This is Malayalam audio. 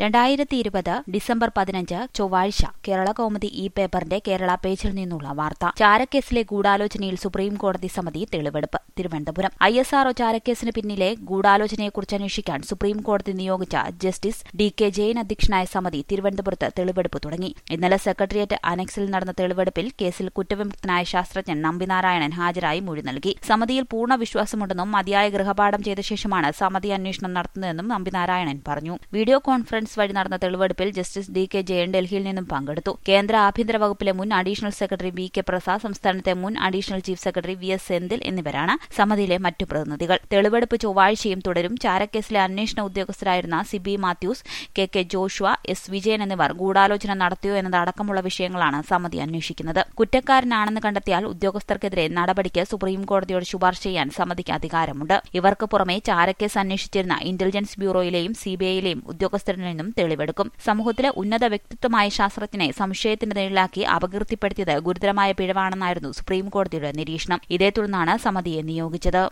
രണ്ടായിരത്തി ഇരുപത് ഡിസംബർ പതിനഞ്ച് ചൊവ്വാഴ്ച കേരള കൗമുദി ഇ പേപ്പറിന്റെ കേരള പേജിൽ നിന്നുള്ള വാർത്ത ചാരക്കേസിലെ ഗൂഢാലോചനയിൽ സുപ്രീം കോടതി സമിതി തെളിവെടുപ്പ് തിരുവനന്തപുരം ഐ എസ് ആർഒ ചാരക്കേസിന് പിന്നിലെ ഗൂഢാലോചനയെക്കുറിച്ച് അന്വേഷിക്കാൻ സുപ്രീം കോടതി നിയോഗിച്ച ജസ്റ്റിസ് ഡി കെ ജെയിൻ അധ്യക്ഷനായ സമിതി തിരുവനന്തപുരത്ത് തെളിവെടുപ്പ് തുടങ്ങി ഇന്നലെ സെക്രട്ടേറിയറ്റ് അനക്സിൽ നടന്ന തെളിവെടുപ്പിൽ കേസിൽ കുറ്റവിമുക്തനായ ശാസ്ത്രജ്ഞൻ നമ്പിനാരായണൻ ഹാജരായി മൊഴി നൽകി സമിതിയിൽ പൂർണ്ണ വിശ്വാസമുണ്ടെന്നും മതിയായ ഗൃഹപാഠം ചെയ്ത ശേഷമാണ് സമിതി അന്വേഷണം നടത്തുന്നതെന്നും നമ്പിനാരായണൻ പറഞ്ഞു വീഡിയോ കോൺഫറൻസ് വഴി നടന്ന തെളിവെടുപ്പിൽ ജസ്റ്റിസ് ഡി കെ ജയൻ ഡൽഹിയിൽ നിന്നും പങ്കെടുത്തു കേന്ദ്ര ആഭ്യന്തര വകുപ്പിലെ മുൻ additional secretary V K Prasad സംസ്ഥാനത്തെ മുൻ additional chief secretary V S Senthil എന്നിവരാണ് സമിതിയിലെ മറ്റു പ്രതിനിധികൾ തെളിവെടുപ്പ് ചൊവ്വാഴ്ചയും തുടരും ചാരക്കേസിലെ അന്വേഷണ ഉദ്യോഗസ്ഥരായിരുന്ന Siby Mathews K K Joshua S Vijayan എന്നിവർ ഗൂഢാലോചന നടത്തിയോ എന്നതടക്കമുള്ള വിഷയങ്ങളാണ് സമിതി അന്വേഷിക്കുന്നത് കുറ്റക്കാരനാണെന്ന് കണ്ടെത്തിയാൽ ഉദ്യോഗസ്ഥർക്കെതിരെ നടപടിക്ക് സുപ്രീം കോടതിയോട് ശുപാർശ ചെയ്യാൻ സമിതിക്ക് അധികാരമുണ്ട് ഇവർക്ക് പുറമെ ചാരക്കേസ് അന്വേഷിച്ചിരുന്ന ഇന്റലിജൻസ് ബ്യൂറോയിലെയും സിബിഐയിലെയും ഉദ്യോഗസ്ഥരിൽ നിന്നും തെളിവെടുക്കും സമൂഹത്തിലെ ഉന്നത വ്യക്തിത്വമായ ശാസ്ത്രജ്ഞനെ സംശയത്തിന് നിഴലാക്കി അപകീർത്തിപ്പെടുത്തിയത് ഗുരുതരമായ പിഴവാണെന്നായിരുന്നു സുപ്രീം കോടതിയുടെ നിരീക്ഷണം ഇതേ തുടർന്നാണ് സമിതിയെ നിയോഗിച്ചത്